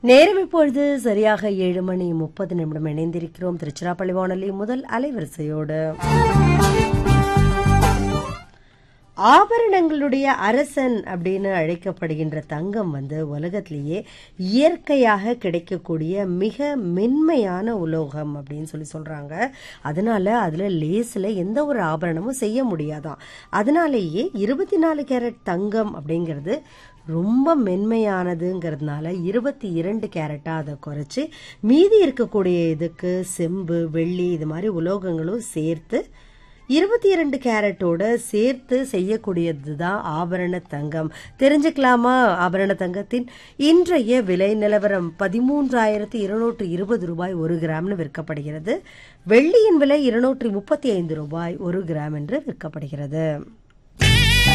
நேரம் இப்பொழுது சரியாக ஏழு மணி முப்பது நிமிடம் இணைந்திருக்கிறோம் திருச்சிராப்பள்ளி வானொலி முதல் அலைவரிசையோடு ஆபரணங்களுடைய அரசன் அப்படின்னு அழைக்கப்படுகின்ற தங்கம் வந்து உலகத்திலேயே இயற்கையாக கிடைக்கக்கூடிய மிக மென்மையான உலோகம் அப்படின்னு சொல்லி சொல்றாங்க அதனால அதுல லேஸ்ல எந்த ஒரு ஆபரணமும் செய்ய முடியாதாம் அதனாலேயே இருபத்தி நாலு கேரட் தங்கம் அப்படிங்கிறது ரொம்ப மென்மையானதுங்கிறதுனால இருபத்தி இரண்டு கேரட்டா அதை குறைச்சி மீதி இருக்கக்கூடிய இதுக்கு செம்பு வெள்ளி இது மாதிரி உலோகங்களும் சேர்த்து இருபத்தி இரண்டு கேரட்டோட சேர்த்து செய்யக்கூடியது தான் ஆபரண தங்கம் தெரிஞ்சுக்கலாமா ஆபரண தங்கத்தின் இன்றைய விலை நிலவரம் பதிமூன்றாயிரத்தி இருநூற்று இருபது ரூபாய் ஒரு கிராம்னு விற்கப்படுகிறது வெள்ளியின் விலை இருநூற்றி முப்பத்தி ஐந்து ரூபாய் ஒரு கிராம் என்று விற்கப்படுகிறது